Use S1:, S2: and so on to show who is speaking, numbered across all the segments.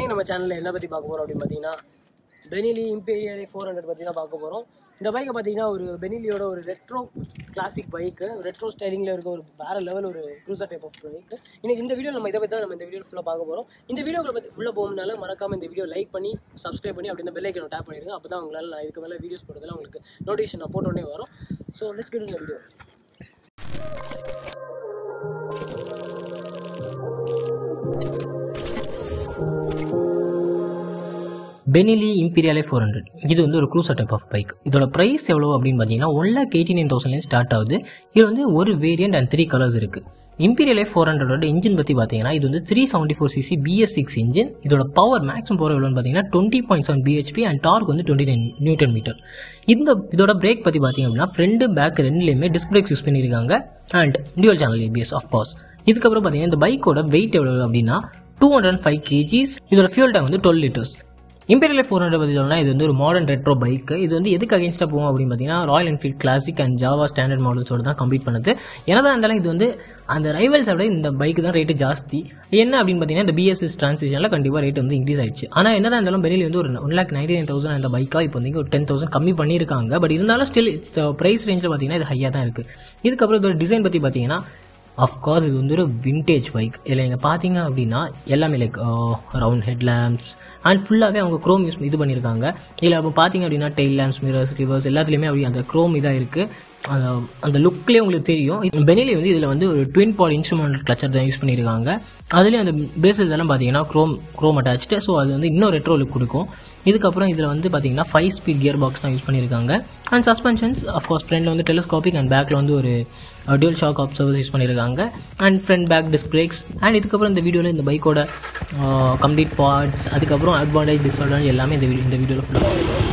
S1: நம்ம சேனலில் என்ன பற்றி பார்க்க போகிறோம் அப்படின்னு பார்த்தீங்கன்னா பெனிலி இம்பீரியல் ஃபோர் ஹண்ட்ரட் பற்றி தான் பார்க்க போகிறோம் இந்த பைக்கை பார்த்தீங்கன்னா ஒரு பெனிலியோட ஒரு ரெட்ரோ கிளாசிக் பைக்கு ரெட்ரோ ஸ்டைலிங்கில் இருக்க ஒரு வேறு லெவல் ஒரு க்ரூசர் டைப் ஆஃப் பைக்கு இன்னைக்கு இந்த வீடியோ நம்ம இதை பற்றி தான் நம்ம இந்த வீடியோ ஃபுல்லாக பார்க்க போகிறோம் இந்த வீடியோக்களை பற்றி உள்ளே போகணுனால மறக்காமல் இந்த வீடியோ லைக் பண்ணி சப்ஸ்கிரைப் பண்ணி அப்படி இந்த பெல் ஐக்கனை டேப் பண்ணிடுங்க அப்போ தான் உங்களால் நான் இதுக்கு மேலே வீடியோஸ் போடுறதுல உங்களுக்கு நோட்டிஃபிகேஷன் நான் போட்டோடனே வரும் ஸோ லெட்ஸ் கெட் இந்த video
S2: Benelli Imperiale four hundred இது வந்து ஒரு க்ரூசர் டைப் ஆஃப் பைக் இதோட ப்ரைஸ் எவ்வளோ அப்படின்னு பார்த்தீங்கன்னா ஒன் லேக் எயிட்டி நைன் தௌசண்ட்லேருந்து ஸ்டார்ட் ஆகுது இது வந்து ஒரு வேரியன்ட் அண்ட் த்ரீ கலர்ஸ் இருக்குது இம்பீரியலே ஃபோர் ஹண்ட்ரடோட இன்ஜின் பற்றி பார்த்தீங்கன்னா இது வந்து three seventy four cc BS six engine இதோட பவர் மேக்ஸிமம் பவர் எவ்வளோன்னு பார்த்தீங்கன்னா டுவெண்ட்டி பாயிண்ட் செவன் பிஹெச்பி அண்ட் டார்க் வந்து டுவெண்ட்டி நைன் நியூட்டன் மீட்டர் இந்த இதோட பிரேக் பற்றி பார்த்தீங்க அப்படின்னா ஃப்ரண்ட் பேக் ரெண்டுலேயுமே டிஸ்க் பிரேக்ஸ் யூஸ் பண்ணியிருக்காங்க and dual channel ABS of course இதுக்கப்புறம் பார்த்தீங்கன்னா இந்த பைக்கோட வெயிட் எவ்வளோ அப்படின்னா டூ ஹண்ட்ரட் ஃபைவ் கேஜிஸ் இதோட ஃபியூல் டேங்க் வந்து twelve litres Imperial four hundred பற்றி சொல்லலாம் இது வந்து ஒரு மாடர்ன் ரெட்ரோ பைக் இது வந்து எதுக்கு அகேன்ஸ்டாக போகும் அப்படின்னு பார்த்தீங்கன்னா Royal Enfield Classic and Jawa Standard மாடல்ஸோட தான் கம்ப்ளீட் பண்ணுது என்னதான் இருந்தாலும் இது வந்து அந்த ரைவல்ஸை விட இந்த பைக் தான் ரேட்டு ஜாஸ்தி என்ன அப்படின்னு பார்த்தீங்கன்னா இந்த பிஎஸ்எஸ் ட்ரான்ஸ்லேஷனில் கண்டிப்பாக ரேட் வந்து இன்க்ரீஸ் ஆயிடுச்சு ஆனால் என்னதான் இருந்தாலும் பெரிய வந்து ஒரு one lakh ninety nine thousand அந்த பைக்காக இப்போ வந்து ஒரு டென் தௌசண்ட் கம்மி பண்ணியிருக்காங்க பட் இருந்தாலும் ஸ்டில் இட்ஸ் ப்ரைஸ் ரேஞ்சில் பார்த்தீங்கன்னா இது ஹையாக தான் இருக்குது இதுக்கப்புறம் இதோட டிசைன் பற்றி பார்த்தீங்கன்னா அஃப்கோர்ஸ் இது வந்து ஒரு விண்டேஜ் பைக் இதில் நீங்கள் பார்த்தீங்க அப்படின்னா எல்லாமே like round head lamps and ஃபுல்லாகவே அவங்க க்ரோம் யூஸ் இது பண்ணியிருக்காங்க இதில் அப்போ பார்த்தீங்க அப்படின்னா டெயில் லேம்ப்ஸ் மிரர்ஸ் ரிவர்ஸ் எல்லாத்துலேயுமே அப்படி அந்த க்ரோம் இதாக இருக்குது அந்த அந்த லுக்லேயே உங்களுக்கு தெரியும் பெனிலி வந்து இதில் வந்து ஒரு ட்வின் பாட் இன்ஸ்ட்ருமெண்ட் கிளச்சர் தான் யூஸ் பண்ணியிருக்காங்க அதுலேயும் அந்த பேசஸ் எல்லாம் பார்த்தீங்கன்னா க்ரோம் க்ரோம் அட்டாச்சு ஸோ அது வந்து இன்னும் ரெட்ரோ லுக் கொடுக்கும் இதுக்கப்புறம் இதில் வந்து பார்த்தீங்கன்னா ஃபைவ் ஸ்பீட் கியர் பாக்ஸ் தான் யூஸ் பண்ணியிருக்காங்க அண்ட் சஸ்பென்ஷன்ஸ் அஃப்கோர்ஸ் ஃப்ரண்ட்டில் வந்து டெலிஸ்கோபிக் அண்ட் பேக்கில் வந்து ஒரு டியூல் ஷாக் அப்சர்வர்ஸ் யூஸ் பண்ணியிருக்காங்க and front back disc brakes and இதுக்கப்புறம் இந்த வீடியோவில் இந்த பைக்கோட கம்ப்ளீட் பார்ட்ஸ் அதுக்கப்புறம் அட்வான்டேஜ் டிஸ்அட்வான்டேஜ் எல்லாமே இந்த வீடியோ இந்த வீடியோவில் ஃபுல்லாக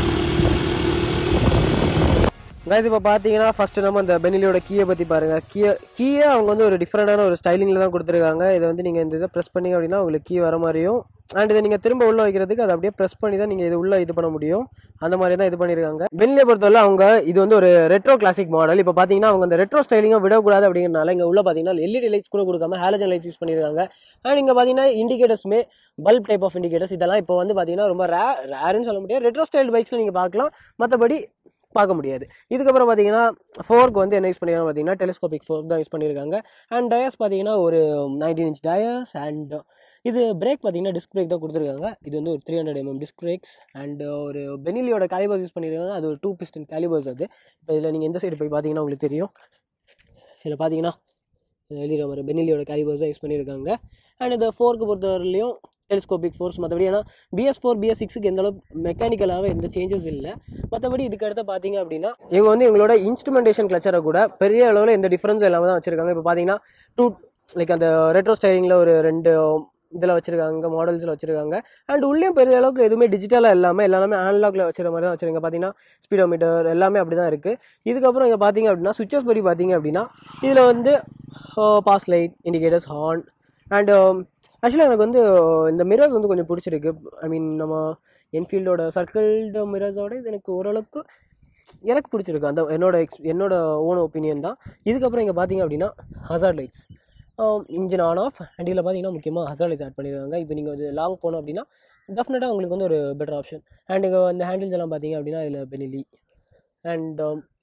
S1: கைஸ் இப்போ பார்த்தீங்கன்னா ஃபர்ஸ்ட் நம்ம இந்த பெனிலியோட கீயை பற்றி பாருங்கள் கீயை கீயை அவங்க வந்து ஒரு டிஃப்ரெண்டான ஒரு ஸ்டைலிங்கில் தான் கொடுத்துருக்காங்க இதை வந்து நீங்கள் இந்த இதை ப்ரெஸ் பண்ணீங்க அப்படின்னா உங்களுக்கு கீ வர மாதிரியும் அண்ட் இதை நீங்கள் திரும்ப உள்ள வைக்கிறதுக்கு அதை அப்படியே ப்ரெஸ் பண்ணி தான் நீங்கள் இது உள்ள இது பண்ண முடியும் அந்த மாதிரி தான் இது பண்ணியிருக்காங்க பென்லியை பொறுத்தவரை அவங்க இது வந்து ஒரு ரெட்ரோ கிளாசிக் மாடல் இப்போ பார்த்தீங்கன்னா அவங்க அந்த ரெட்ரோ ஸ்டைலிங்காக விடக்கூடாது அப்படிங்கிறனால இங்கே உள்ள பார்த்தீங்கன்னா எல்இடி லைட்ஸ் கூட கொடுக்காம ஹாலஜன் லைட்ஸ் யூஸ் பண்ணியிருக்காங்க அண்ட் இங்கே பார்த்தீங்கன்னா இண்டிகேட்டர்ஸுமே பல்ப் டைப் ஆஃப் இண்டிகேட்டர்ஸ் இதெல்லாம் இப்போ வந்து பார்த்தீங்கன்னா ரொம்ப ரே ரேருன்னு சொல்ல முடியாது ரெட்ரோ ஸ்டைல் பைக்ஸில் நீங்கள் பார்க்கலாம் மற்றபடி பார்க்க முடியாது இதுக்கப்புறம் பார்த்தீங்கன்னா ஃபோர்க்கு வந்து என்ன யூஸ் பண்ணியிருக்காங்க பார்த்தீங்கன்னா டெலிஸ்கோபிக் ஃபோர்க் தான் யூஸ் பண்ணியிருக்காங்க அண்ட் டயர்ஸ் பார்த்தீங்கன்னா ஒரு நைன்டீன் இன்ச் டயர்ஸ் அண்ட் இது பிரேக் பார்த்தீங்கன்னா டிஸ்க் பிரேக் தான் கொடுத்துருக்காங்க இது வந்து ஒரு three hundred mm disc brakes and ஒரு பெனிலியோட கேலிபர்ஸ் யூஸ் பண்ணியிருக்காங்க அது ஒரு டூ பிஸ்டன் கேலிபர்ஸ் அது இப்போ இதில் நீங்கள் எந்த சைடு போய் பார்த்தீங்கன்னா உங்களுக்கு தெரியும் இதில் பார்த்தீங்கன்னா எழுதிற மாதிரி பெனிலியோட கேலிபர்ஸ் தான் யூஸ் பண்ணியிருக்காங்க அண்ட் இந்த ஃபோர்க்கு பொறுத்தவரையிலையும் டெலிஸ்கோபிக் ஃபோர்ஸ் மற்றபடி ஏன்னா பிஎஸ் ஃபோர் பிஎஸ் சிக்ஸுக்கு எந்த அளவு மெக்கானிக்கலாகவே எந்த சேஞ்சஸ் இல்லை மற்றபடி இதுக்கு அடுத்து பார்த்தீங்க அப்படின்னா இவங்க வந்து இவங்களோட இன்ஸ்ட்ருமெண்டேஷன் கிளச்சரை கூட பெரிய அளவில் எந்த டிஃப்ரென்ஸ் இல்லாமல் தான் வச்சிருக்காங்க இப்போ பார்த்தீங்கன்னா டூ லைக் அந்த ரெட்ரோ ஸ்டைலிங்கில் ஒரு ரெண்டு இதில் வச்சிருக்காங்க மாடல்ஸில் வச்சிருக்காங்க அண்ட் உள்ளேயும் பெரிய அளவுக்கு எதுவுமே டிஜிட்டலாக இல்லாமல் எல்லாமே ஆன்லாக்ல வச்சிருக்க மாதிரி தான் வச்சிருக்காங்க பார்த்தீங்கன்னா ஸ்பீடோமீட்டர் எல்லாமே அப்படி தான் இருக்குது இதுக்கப்புறம் இங்கே பார்த்தீங்க அப்படின்னா சுவிச்சஸ் படி பார்த்தீங்க அப்படின்னா இதில் வந்து pass light indicators horn and ஆக்சுவலாக எனக்கு வந்து இந்த மிரர்ஸ் வந்து கொஞ்சம் பிடிச்சிருக்கு ஐ மீன் நம்ம என்ஃபீல்டோட சர்க்கிள்டு மிரர்ஸோட இது எனக்கு ஓரளவுக்கு எனக்கு பிடிச்சிருக்கு அந்த என்னோட எக்ஸ் என்னோட ஓன் ஒப்பீனியன் தான் இதுக்கப்புறம் இங்கே பார்த்தீங்க அப்படின்னா hazard lights engine on off and இதில் பார்த்தீங்கன்னா முக்கியமாக ஹசார்ட் லைட்ஸ் ஆட் பண்ணியிருக்காங்க இப்போ நீங்கள் வந்து லாங் போனோம் அப்படின்னா டெஃபினட்டாக உங்களுக்கு வந்து ஒரு பெட்டர் ஆப்ஷன் அண்ட் இங்கே இந்த ஹேண்டில்ஸ் எல்லாம் பார்த்தீங்க அப்படின்னா இதில் Benelli and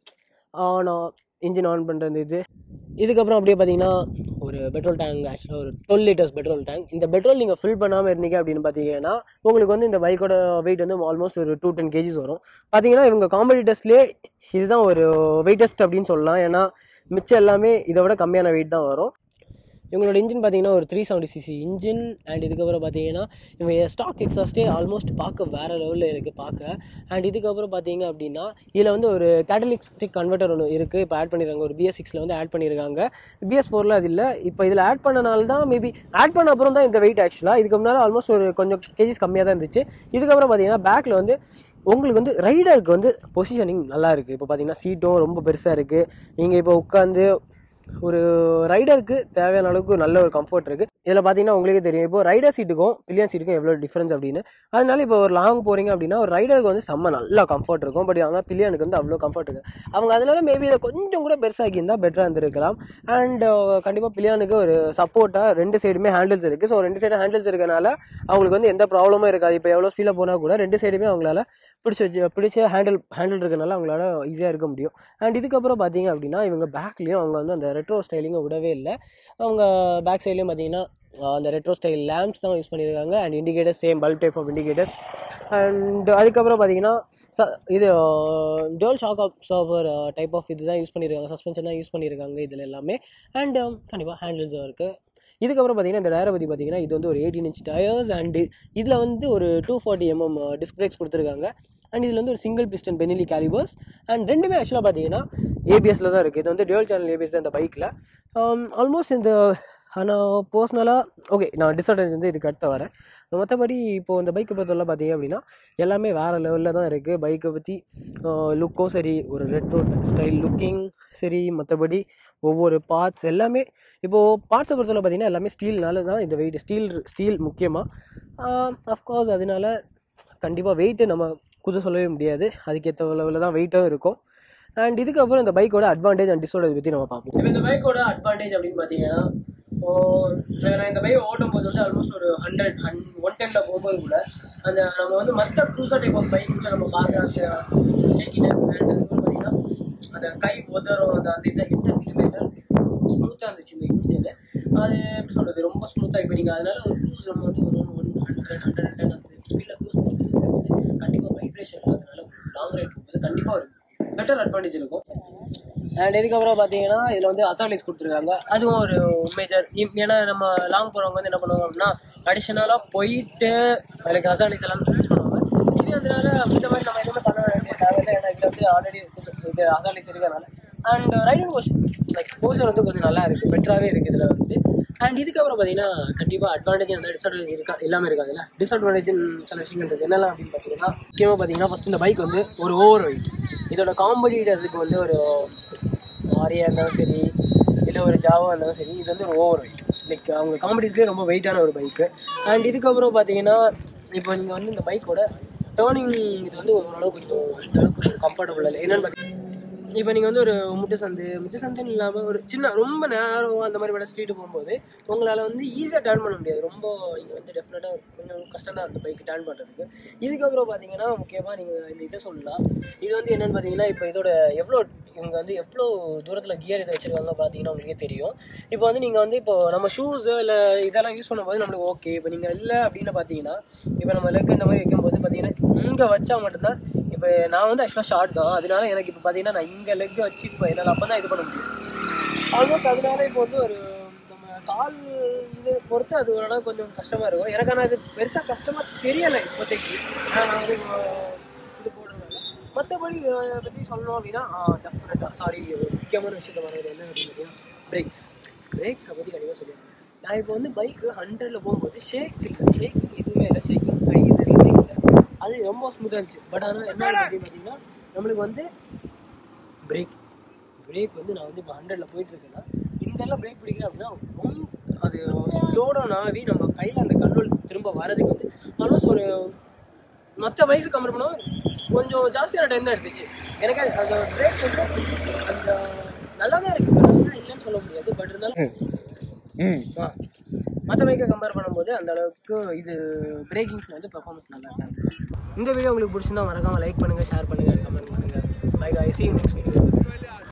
S1: on engine on பண்ணுறது இது இதுக்கப்புறம் அப்படியே பார்த்தீங்கன்னா ஒரு பெட்ரோல் டேங்க் ஆக்சுவலாக ஒரு டுவெல் லிட்டர்ஸ் பெட்ரோல் டேங்க் இந்த பெட்ரோல் நீங்கள் ஃபில் பண்ணாமல் இருந்தீங்க அப்படின்னு பார்த்தீங்கன்னா உங்களுக்கு வந்து இந்த பைக்கோட வெயிட் வந்து ஆல்மோஸ்ட் ஒரு டூ டென் கேஜிஸ் வரும் பார்த்தீங்கன்னா இவங்க காம்படிட்டர்ஸ்லேயே இதுதான் ஒரு வெயிட்டஸ்ட் அப்படின்னு சொல்லலாம் ஏன்னா மிச்சம் எல்லாமே இதை விட கம்மியான வெயிட் தான் வரும் இவங்களோட இன்ஜின் பார்த்தீங்கன்னா ஒரு three seventy cc engine and இதுக்கப்புறம் பார்த்தீங்கன்னா இவங்க ஸ்டாக் எக்ஸாஸ்டே ஆல்மோஸ்ட் பார்க்க வேறு லெவலில் இருக்குது பார்க்க அண்ட் இதுக்கப்புறம் பார்த்தீங்க அப்படின்னா இதில் வந்து ஒரு கேட்டலிக் ஸ்டிக் கன்வெர்ட்டர் ஒன்று இருக்குது இப்போ ஆட் பண்ணியிருக்காங்க ஒரு பிஎஸ் சிக்ஸில் வந்து ஆட் பண்ணியிருக்காங்க பிஎஸ் ஃபோரில் அது இல்லை இப்போ இதில் ஆட் பண்ணனால தான் மேபி ஆட் பண்ண அப்புறம் தான் இந்த வெயிட் ஆக்சுவலாக இதுக்கு முன்னால் ஆல்மோஸ்ட் ஒரு கொஞ்சம் கேஜிஸ் கம்மியாக தான் இருந்துச்சு இதுக்கப்புறம் பார்த்தீங்கன்னா பேக்கில் வந்து உங்களுக்கு வந்து ரைடருக்கு வந்து பொசிஷனிங் நல்லா இருக்குது இப்போ பார்த்தீங்கன்னா சீட்டும் ரொம்ப பெருசாக இருக்குது நீங்கள் இப்போ உட்காந்து ஒரு ரைடருக்கு தேவையான அளவுக்கு நல்ல ஒரு கம்ஃபர்ட் இருக்குது இதில் பார்த்தீங்கன்னா உங்களுக்கே தெரியும் இப்போ ரைடர் சீட்டுக்கும் பில்லியன் சீட்டுக்கும் எவ்வளோ டிஃப்ரென்ஸ் அப்படின்னு அதனால இப்போ ஒரு லாங் போகிறீங்க அப்படின்னா ஒரு ரைடருக்கு வந்து செம்ம நல்ல கம்ஃபர்ட் இருக்கும் பட் ஆனால் பில்லியனுக்கு வந்து அவ்வளோ கம்ஃபர்ட் இருக்குது அவங்க அதனால மேபி இதை கொஞ்சம் கூட பெருசாக்கி இருந்தால் பெட்டராக இருந்திருக்கலாம் அண்ட் கண்டிப்பாக பில்லியனுக்கு ஒரு சப்போர்ட்டாக ரெண்டு சைடுமே ஹேண்டில்ஸ் இருக்குது ஸோ ரெண்டு சைடு ஹேண்டில்ஸ் இருக்கனால அவங்களுக்கு வந்து எந்த ப்ராப்ளமும் இருக்காது இப்போ எவ்வளோ ஸ்பீடாக போனால் கூட ரெண்டு சைடுமே அவங்களால பிடிச்சி வச்சு பிடிச்ச ஹேண்டில் ஹேண்டில் இருக்கனால அவங்களால ஈஸியாக இருக்க முடியும் அண்ட் இதுக்கப்புறம் பார்த்தீங்க அப்படின்னா இவங்க பேக்லேயும் அவங்க வந்து அந்த ரெட்ரோ ஸ்டைலிங்கை விடவே இல்லை அவங்க பேக் சைட்லேயும் பார்த்தீங்கன்னா ஆஹ் அந்த ரெட்ரோ ஸ்டைல் லேம்ப்ஸ் தான் யூஸ் பண்ணியிருக்காங்க and indicators same bulb type of indicators and அதுக்கப்புறம் பார்த்தீங்கன்னா ச இது dual shock absorber type of இது தான் யூஸ் பண்ணியிருக்காங்க சஸ்பென்ஷன் தான் யூஸ் பண்ணியிருக்காங்க இதில் எல்லாமே அண்ட் கண்டிப்பாக ஹேண்டில்ஸும் இருக்குது இதுக்கப்புறம் பார்த்தீங்கன்னா இந்த டயரை பற்றி பார்த்தீங்கன்னா இது வந்து ஒரு எயிட்டீன் இன்ச் டயர்ஸ் அண்ட் இதில் வந்து ஒரு two forty mm disc brakes கொடுத்துருக்காங்க அண்ட் இதில் வந்து ஒரு single piston Benelli calipers and ரெண்டுமே ஆக்சுவலாக பார்த்தீங்கன்னா ஏபிஎஸ்ல தான் இருக்குது இது வந்து டியூவல் சேனல் ஏபிஎஸ் தான் இந்த பைக்கில் ஆல்மோஸ்ட் இந்த ஆனால் பர்சனலாக ஓகே நான் டிஸ்அட்வான்டேஜ் வந்து இதுக்கு அடுத்து வரேன் மற்றபடி இப்போது இந்த பைக்கை பொறுத்தவரை பார்த்தீங்க அப்படின்னா எல்லாமே வேறு லெவலில் தான் இருக்குது பைக்கை பற்றி லுக்கும் சரி ஒரு ரெட்ரோ ஸ்டைல் லுக்கிங் சரி மற்றபடி ஒவ்வொரு பார்ட்ஸ் எல்லாமே இப்போது பார்ட்ஸை பொறுத்தவரை பார்த்தீங்கன்னா எல்லாமே ஸ்டீல்னால தான் இந்த வெயிட் ஸ்டீல் ஸ்டீல் முக்கியமாக அஃப்கோர்ஸ் அதனால கண்டிப்பாக வெயிட்டு நம்ம குத சொல்லவே முடியாது அதுக்கேற்ற லெவலில் தான் வெயிட்டும் இருக்கும் அண்ட் இதுக்கப்புறம் இந்த பைக்கோட அட்வான்டேஜ் அண்ட் டிஸ்அட்வான்டேஜ் பற்றி நம்ம பார்ப்போம் இப்போ இந்த பைக்கோட அட்வான்டேஜ் அப்படின்னு பார்த்தீங்கன்னா இப்போ நான் இந்த பைக் ஓட்டும் போது வந்து ஆல்மோஸ்ட் ஒரு ஹண்ட்ரட் ஹன் ஒன் டெனில் போகும்போது கூட அந்த நம்ம வந்து மற்ற க்ரூசர் டைப் ஆஃப் பைக்ஸில் நம்ம பார்க்குற அந்த ஷேக்கினஸ் அண்ட் அதுக்கப்புறம் பார்த்தீங்கன்னா அந்த கை உதறும் அந்த அந்த இந்த எந்த ஃபீலுமே இல்லை ஸ்மூத்தாக இருந்துச்சு இந்த இன்ஜின் அது எப்படி சொல்கிறது ரொம்ப ஸ்மூத்தாக இப்போ நீங்கள் அதனால ஒரு க்ரூஸ் நம்ம வந்து ஒரு one hundred hundred and ten அந்த ஸ்பீடில் க்ரூஸ் பண்ணுறது கண்டிப்பாக வைப்ரேஷன் இல்லாதனால லாங் ரைட் போகும்போது கண்டிப்பாக ஒரு பெட்டர் அட்வான்டேஜ் இருக்கும் அண்ட் இதுக்கப்புறம் பார்த்தீங்கன்னா இதில் வந்து அசாலிஸ் கொடுத்துருக்காங்க அதுவும் ஒரு மேஜர் ஏன்னா நம்ம லாங் போகிறவங்க வந்து என்ன பண்ணுவாங்க அப்படின்னா அடிஷ்னலாக போயிட்டு எனக்கு அசாலிஸ் எல்லாம் யூஸ் பண்ணுவாங்க இது அதனால இந்த மாதிரி நம்ம எதுவுமே பண்ண வேண்டிய தேவையில்லை ஏன்னா இதில் வந்து ஆல்ரெடி இது அசாலிஸ் இருக்கனால and riding portion like portion வந்து கொஞ்சம் நல்லா இருக்குது பெட்டராகவே இருக்குது இதில் வந்து அண்ட் இதுக்கப்புறம் பார்த்தீங்கன்னா கண்டிப்பாக அட்வான்டேஜ் அந்த டிஸ்அட்வான்டேஜ் இருக்கா எல்லாமே இருக்காதுல்ல டிஸ்அட்வான்டேஜ் சில விஷயங்கள் இருக்குது என்னெல்லாம் அப்படின்னு பார்த்தீங்கன்னா முக்கியமாக பார்த்தீங்கன்னா ஃபஸ்ட் இந்த பைக் வந்து ஒரு ஓவர் வெயிட் இதோட காம்படிட்டர்ஸுக்கு வந்து ஒரு ஆரியா இருந்தாலும் சரி இல்லை ஒரு ஜாவா இருந்தாலும் சரி இது வந்து ஒரு ஓவர் வெயிட் லைக் அவங்க காம்படிஸ்லேயே ரொம்ப வெயிட்டான ஒரு பைக்கு அண்ட் இதுக்கப்புறம் பார்த்தீங்கன்னா இப்போ நீங்கள் வந்து இந்த பைக்கோட டேர்னிங் இது வந்து ஓரளவுக்கு கொஞ்சம் இந்த அளவுக்கு கம்ஃபர்டபுள் இல்லை என்னென்னு பார்த்தீங்கன்னா இப்போ நீங்கள் வந்து ஒரு முட்டு சந்து முட்டு சந்துன்னு இல்லாமல் ஒரு சின்ன ரொம்ப நேரம் அந்த மாதிரி விட ஸ்ட்ரீட்டு போகும்போது உங்களால் வந்து ஈஸியாக டேர்ன் பண்ண முடியாது ரொம்ப இங்கே வந்து டெஃபினட்டாக கொஞ்சம் கஷ்டம் தான் அந்த பைக்கு டேர்ன் பண்ணுறதுக்கு இதுக்கப்புறம் பார்த்தீங்கன்னா முக்கியமாக நீங்கள் இந்த இதை சொல்லலாம் இது வந்து என்னென்னு பார்த்தீங்கன்னா இப்போ இதோட எவ்வளோ இவங்க வந்து எவ்வளோ தூரத்தில் கியர் இதை வச்சுருக்காங்க பார்த்தீங்கன்னா உங்களுக்கே தெரியும் இப்போ வந்து நீங்கள் வந்து இப்போ நம்ம ஷூஸு இல்லை இதெல்லாம் யூஸ் பண்ணும்போது நம்மளுக்கு ஓகே இப்போ நீங்கள் இல்லை அப்படின்னு பார்த்தீங்கன்னா இப்போ நம்ம லெக் இந்த மாதிரி வைக்கும்போது பார்த்தீங்கன்னா இங்கே வச்சா மட்டும்தான் இப்போ நான் வந்து ஆக்சுவலாக ஷார்ட் தான் அதனால எனக்கு இப்போ பார்த்தீங்கன்னா நான் இங்கே லெக் வச்சு இப்போ என்னால் அப்போ தான் இது பண்ண முடியும் ஆல்மோஸ்ட் அதனால இப்போ வந்து ஒரு நம்ம கால் இது பொறுத்து அது ஓரளவு கொஞ்சம் கஷ்டமாக இருக்கும் எனக்கு ஆனால் அது பெருசாக கஷ்டமாக தெரியலை இப்போதைக்கு ஏன்னா நான் வந்து இப்போ இது போடுறதுனால மற்றபடி இதை பற்றி சொல்லணும் அப்படின்னா டெஃபினட்டாக சாரி ஒரு முக்கியமான விஷயத்த வர்றது என்ன அப்படின்னு பிரேக்ஸ் பிரேக்ஸை பற்றி கண்டிப்பாக சொல்லுவேன் நான் இப்போ வந்து பைக்கு ஹண்ட்ரடில் போகும்போது ஷேக்ஸ் இல்லை ஷேக்கிங் எதுவுமே இல்லை ஷேக்கிங் கை இது எதுவுமே இல்லை அது ரொம்ப ஸ்மூத்தாக இருந்துச்சு பட் ஆனால் என்ன அப்படின்னு பார்த்தீங்கன்னா நம்மளுக்கு வந்து பிரேக் பிரேக் வந்து நான் வந்து இப்போ ஹண்ட்ரடில் போயிட்டு இருக்கேன்னா இங்கெல்லாம் பிரேக் பிடிக்கிறேன் அப்படின்னா ரொம்ப அது ஸ்லோ டவுன் ஆகி நம்ம கையில் அந்த கண்ட்ரோல் திரும்ப வரதுக்கு வந்து ஆல்மோஸ்ட் ஒரு மற்ற வயசு கம்பேர் பண்ணால் கொஞ்சம் ஜாஸ்தியான டைம் தான் எடுத்துச்சு எனக்கு அது- அந்த பிரேக் வந்து அந்த நல்லா தான் இருக்குது நல்லா இல்லைன்னு சொல்ல முடியாது பட் இருந்தாலும் மற்ற பைக்கை கம்பேர் பண்ணும்போது அந்த அளவுக்கு இது பிரேக்கிங்ஸில் வந்து பெர்ஃபார்மன்ஸ் நல்லா இருக்காங்க இந்த வீடியோ உங்களுக்கு பிடிச்சிருந்தா மறக்காமல் லைக் பண்ணுங்கள் ஷேர் பண்ணுங்கள் கமெண்ட் பண்ணுங்கள் bye I see next video